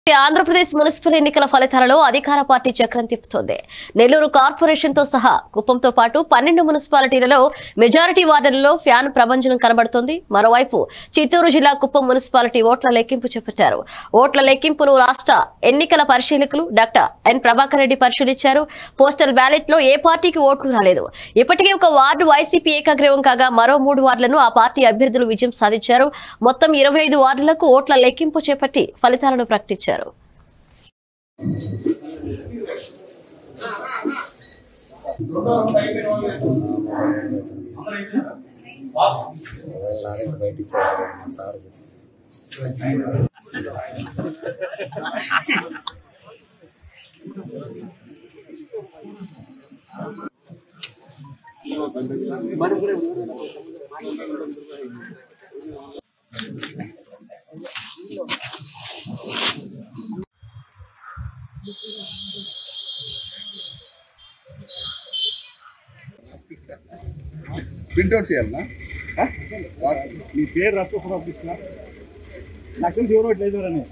Andhra Pradesh municipal ఎన్నికల ఫలితాలలో అధికార పార్టీ చక్రం తిప్పుతోంది నెల్లూరు కార్పొరేషన్ తో సహా కుప్పంతో పాటు పన్నెండు మున్సిపాలిటీలలో మెజారిటీ వార్డులలో ఫ్యాన్ ప్రభంజనం కనబడుతోంది మరోవైపు చిత్తూరు జిల్లా కుప్పం మున్సిపాలిటీ ఓట్ల లెక్కింపు చేపట్టారు ఓట్ల లెక్కింపును రాష్ట్ర ఎన్నికల పరిశీలకులు డాక్టర్ ఎన్ ప్రభాకర్ రెడ్డి పరిశీలించారు పోస్టల్ బ్యాలెట్ లో ఏ పార్టీకి ఓట్లు రాలేదు ఇప్పటికే ఒక వార్డు వైసీపీ ఏకగ్రీవం కాగా మరో మూడు వార్డులను ఆ పార్టీ అభ్యర్థులు విజయం సాధించారు మొత్తం ఇరవై ఐదు వార్డులకు ఓట్ల లెక్కింపు చేపట్టి ఫలితాలను ప్రకటించారు లాగా బయట ఇచ్చేసారు మా సార్ ప్రింట్అవుట్ చేయాలనా నీ పేరు రాసుకోకుండా పంపిస్తున్నా నాకు తెలిసి ఎవరో లేదు అని